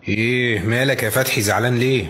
ايه مالك يا فتحي زعلان ليه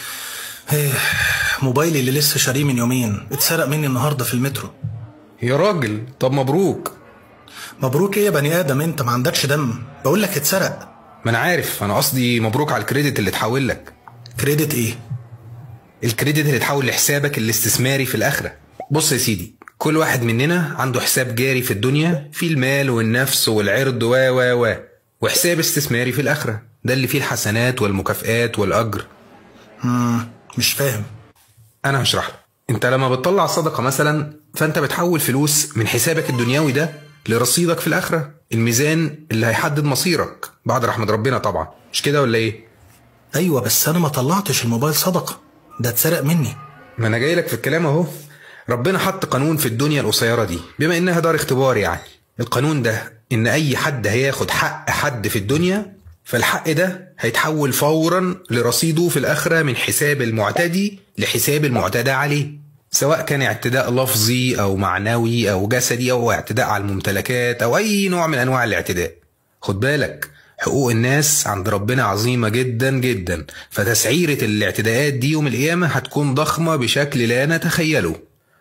ايه موبايلي اللي لسه شاريه من يومين اتسرق مني النهارده في المترو يا راجل طب مبروك مبروك ايه يا بني ادم انت ما عندكش دم بقول لك اتسرق ما انا عارف انا قصدي مبروك على الكريدت اللي اتحول لك كريدت ايه الكريدت اللي اتحول لحسابك الاستثماري في الاخره بص يا سيدي كل واحد مننا عنده حساب جاري في الدنيا فيه المال والنفس والعرض و و و وحساب استثماري في الاخره ده اللي فيه الحسنات والمكافآت والاجر مم. مش فاهم انا هشرح لك انت لما بتطلع صدقه مثلا فانت بتحول فلوس من حسابك الدنيوي ده لرصيدك في الاخره الميزان اللي هيحدد مصيرك بعد رحمه ربنا طبعا مش كده ولا ايه ايوه بس انا ما طلعتش الموبايل صدقه ده اتسرق مني ما انا جاي لك في الكلام اهو ربنا حط قانون في الدنيا القصيره دي بما انها دار اختبار يعني القانون ده ان اي حد هياخد حق حد في الدنيا فالحق ده هيتحول فورا لرصيده في الاخره من حساب المعتدي لحساب المعتدى عليه سواء كان اعتداء لفظي او معنوي او جسدي او اعتداء على الممتلكات او اي نوع من انواع الاعتداء خد بالك حقوق الناس عند ربنا عظيمة جدا جدا فتسعيرة الاعتداءات دي يوم القيامة هتكون ضخمة بشكل لا نتخيله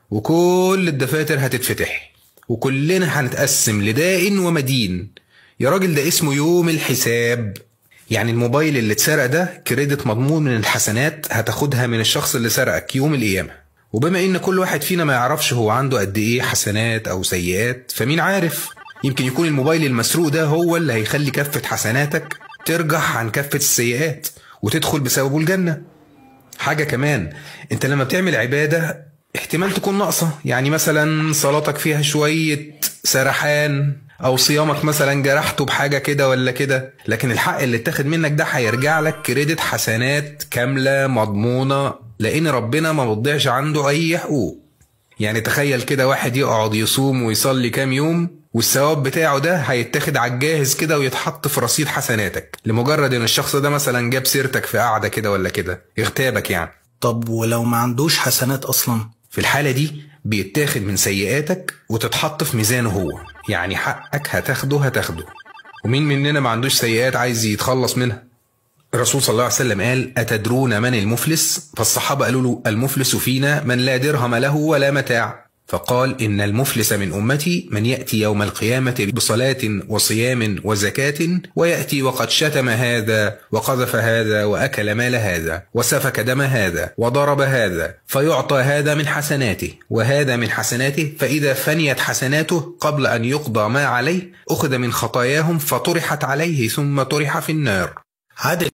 وكل الدفاتر هتتفتح وكلنا هنتقسم لدائن ومدين يا راجل ده اسمه يوم الحساب يعني الموبايل اللي اتسرق ده كريدت مضمون من الحسنات هتاخدها من الشخص اللي سرقك يوم القيامة وبما ان كل واحد فينا ما يعرفش هو عنده قد ايه حسنات او سيئات فمين عارف يمكن يكون الموبايل المسروق ده هو اللي هيخلي كفة حسناتك ترجح عن كفة السيئات وتدخل بسببه الجنة حاجة كمان انت لما بتعمل عبادة احتمال تكون ناقصة يعني مثلا صلاتك فيها شوية سرحان او صيامك مثلا جرحته بحاجة كده ولا كده لكن الحق اللي اتاخد منك ده هيرجع لك كريدت حسنات كاملة مضمونة لان ربنا ما بتضيعش عنده اي حقوق يعني تخيل كده واحد يقعد يصوم ويصلي كام يوم والثواب بتاعه ده هيتاخد على الجاهز كده ويتحط في رصيد حسناتك لمجرد ان الشخص ده مثلا جاب سيرتك في قعده كده ولا كده اغتابك يعني طب ولو ما عندوش حسنات اصلا في الحاله دي بيتاخد من سيئاتك وتتحط في ميزانه هو يعني حقك هتاخده هتاخده ومين مننا ما عندوش سيئات عايز يتخلص منها الرسول صلى الله عليه وسلم قال أتدرون من المفلس فالصحابة قالوا له المفلس فينا من لا درهم له ولا متاع فقال إن المفلس من أمتي من يأتي يوم القيامة بصلاة وصيام وزكاة ويأتي وقد شتم هذا وقذف هذا وأكل مال هذا وسفك دم هذا وضرب هذا فيعطى هذا من حسناته وهذا من حسناته فإذا فنيت حسناته قبل أن يقضى ما عليه أخذ من خطاياهم فطرحت عليه ثم طرح في النار عادل